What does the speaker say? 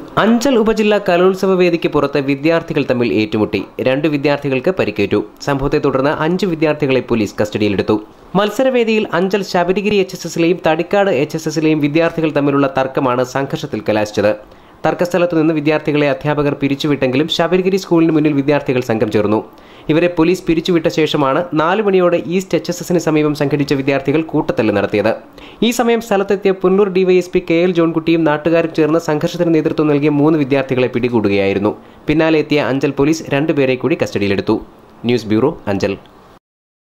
അഞ്ചൽ ഉപജില്ലാ കലോത്സവ വേദിക്ക് പുറത്ത് വിദ്യാർത്ഥികൾ തമ്മിൽ ഏറ്റുമുട്ടി രണ്ട് വിദ്യാർത്ഥികൾക്ക് പരിക്കേറ്റു സംഭവത്തെ തുടർന്ന് അഞ്ച് വിദ്യാർത്ഥികളെ പോലീസ് കസ്റ്റഡിയിലെടുത്തു മത്സരവേദിയിൽ അഞ്ചൽ ശബരിഗിരി എച്ച് എസ് എസിലെയും തടിക്കാട് എച്ച് എസ് എസിലെയും വിദ്യാർത്ഥികൾ തമ്മിലുള്ള തർക്കമാണ് സംഘർഷത്തിൽ കലാശിച്ചത് തർക്കസ്ഥലത്തു നിന്ന് വിദ്യാർത്ഥികളെ അധ്യാപകർ പിരിച്ചുവിട്ടെങ്കിലും ശബരിഗിരി സ്കൂളിന് മുന്നിൽ വിദ്യാർത്ഥികൾ സംഘം ചേർന്നു ഇവരെ പോലീസ് പിരിച്ചുവിട്ട ശേഷമാണ് നാല് മണിയോടെ ഈസ്റ്റ് എച്ച് എസ് എസിന് സമീപം സംഘടിച്ച വിദ്യാർത്ഥികൾ കൂട്ടത്തല്ല് നടത്തിയത് ഈ സമയം സ്ഥലത്തെത്തിയ പുന്നൂർ ഡിവൈഎസ്പി കെ എൽ ജോൺകുട്ടിയും നാട്ടുകാരും ചേർന്ന് സംഘർഷത്തിന് നേതൃത്വം നൽകിയ മൂന്ന് വിദ്യാർത്ഥികളെ പിടികൂടുകയായിരുന്നു പിന്നാലെ എത്തിയ അഞ്ചൽ പോലീസ് രണ്ടുപേരെ കൂടി കസ്റ്റഡിയിലെടുത്തു ന്യൂസ് ബ്യൂറോ അഞ്ചൽ